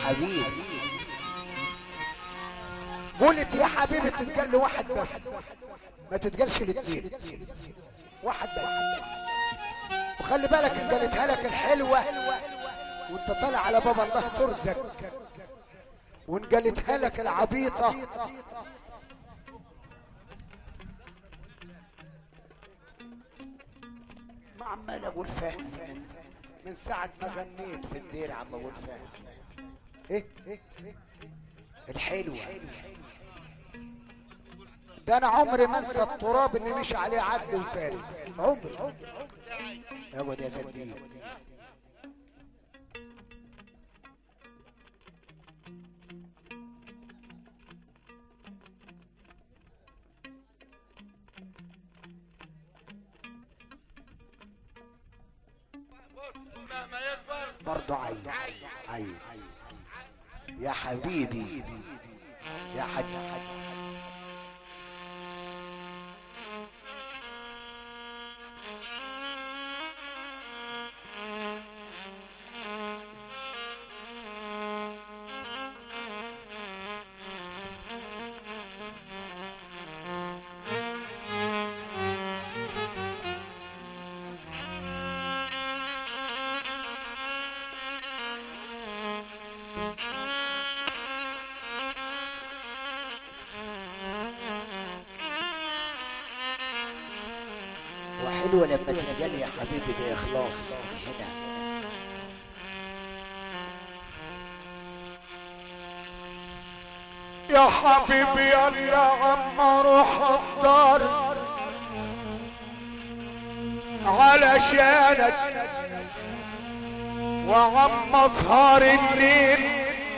حبيبي قلت يا حبيبي تتقال له واحد بس ما تتقالش الاثنين واحد بس وخلي بالك ان قالتها لك الحلوه وانت طالع على باب الله ترزق وان قالتها لك العبيطه ما عمال اقول فاهم من ساعة ما غنيت في الدير عم اقول فاهم ايه ايه إيه؟ الحلوة ده انا عمري ما انسى التراب اللي مشي عليه عدل الفارس عمري اقعد يا صديق مهما يكبر برضه عيب عيب يا حبيبي يا حاج وحلوة لما تنقل يا حبيبي بإخلاص من هنا يا حبيبي يلا عم اروح الدار علشانك وعم اسهر الليل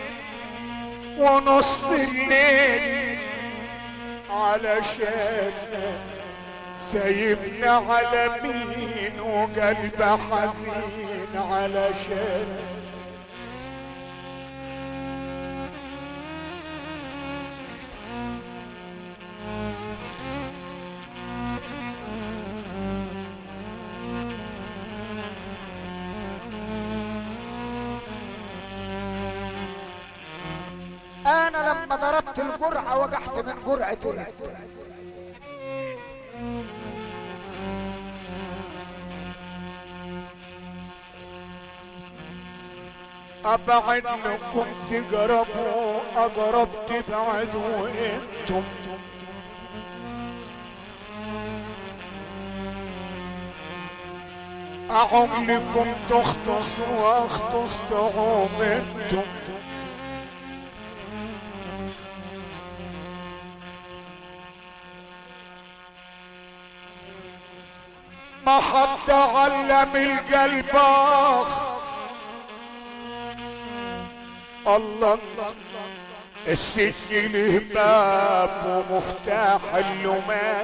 ونص الليل علشانك سايبنا على مين وقلب حزين علشانك أنا لما ضربت الجرعة وقحت من جرعة إنت ابعد لكم تقربوا اقرب تبعدوا انتم اعم لكم تختص واختص تعوم انتم ما حد علم القلب اخ الله السجن له باب ومفتاح اللومان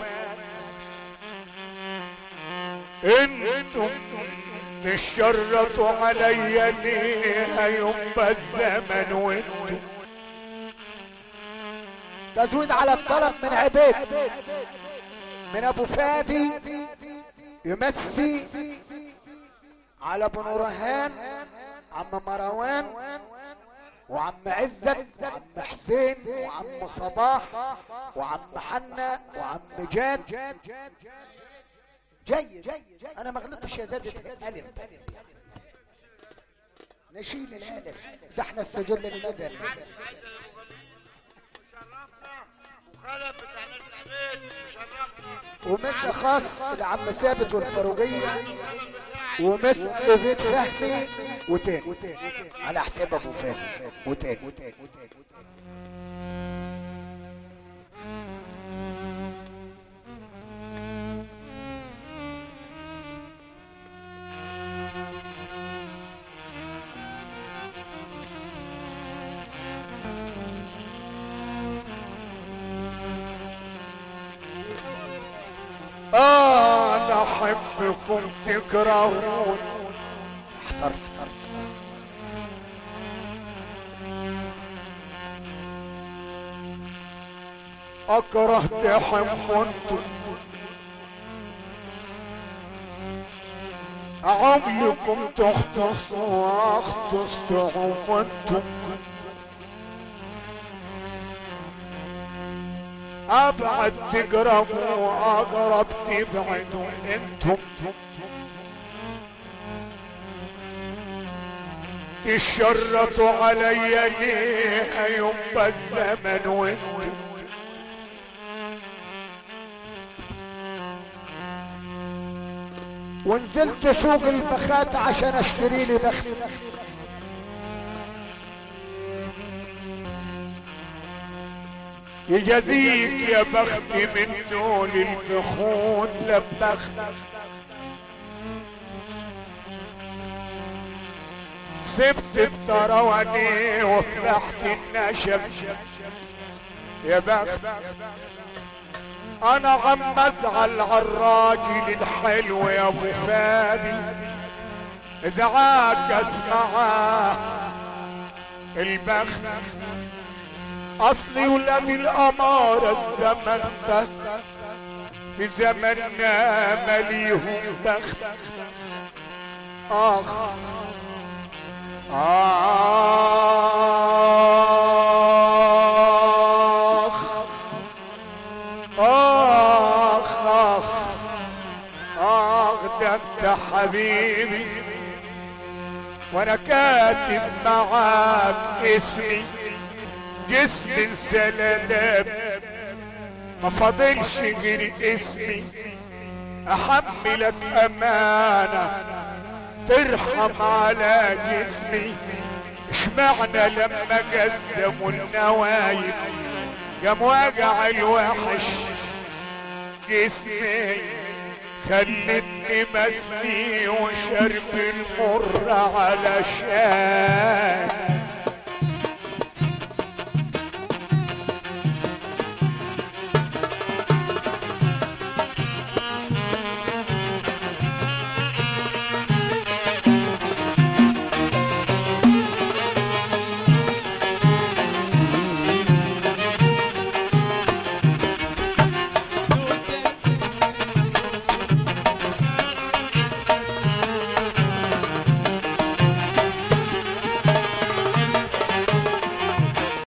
انتم تشرطوا علي ليها يبقى الزمن وانتم تزويد على الطلب من عبيد من ابو فادي يمسي على ابو نورهان عم مروان وعم عزت وعم حسين وعم صباح وعم حنا وعم جاد جيد انا ما غلطتش يا زاد الالف بس نشيل الالف ده احنا السجل المدني شرفنا وخلف بتاع ناس العبيد شرفنا ومسا خاص لعم ثابت والفاروقية ومسا لبيت فهمي وتاني على حساب ابو فهمي وتاني انا احبكم تكرهون احتر اكره تحبوا انتم عملكم تختصوا واختص تعوم انتم ابعد تقربوا اقرب تبعدوا انتم تشرطوا علي ليه يبقى الزمن وانتم ونزلت سوق البخات عشان اشتري لي بخت يجزيك يا بختي من دول البخوت لبخت سبت الطرواني وطلعت النشف يا بخت انا عم ازعل عالراجل الحلو يا ابو فادي اذا عاكس معاه البخت اصلي ولاد الامارة الزمن ده في زمننا مليهم بخت اخ اخ اخ اخ اخ ده انت حبيبي وانا كاتب معاك اسمي جسم السلالات ما فاضلش غير اسمي احملك امانه ترحم على جسمي اشمعنى لما جزموا النوايب قام وجع الوحش جسمي خلتني مسلي وشرب المر على شاي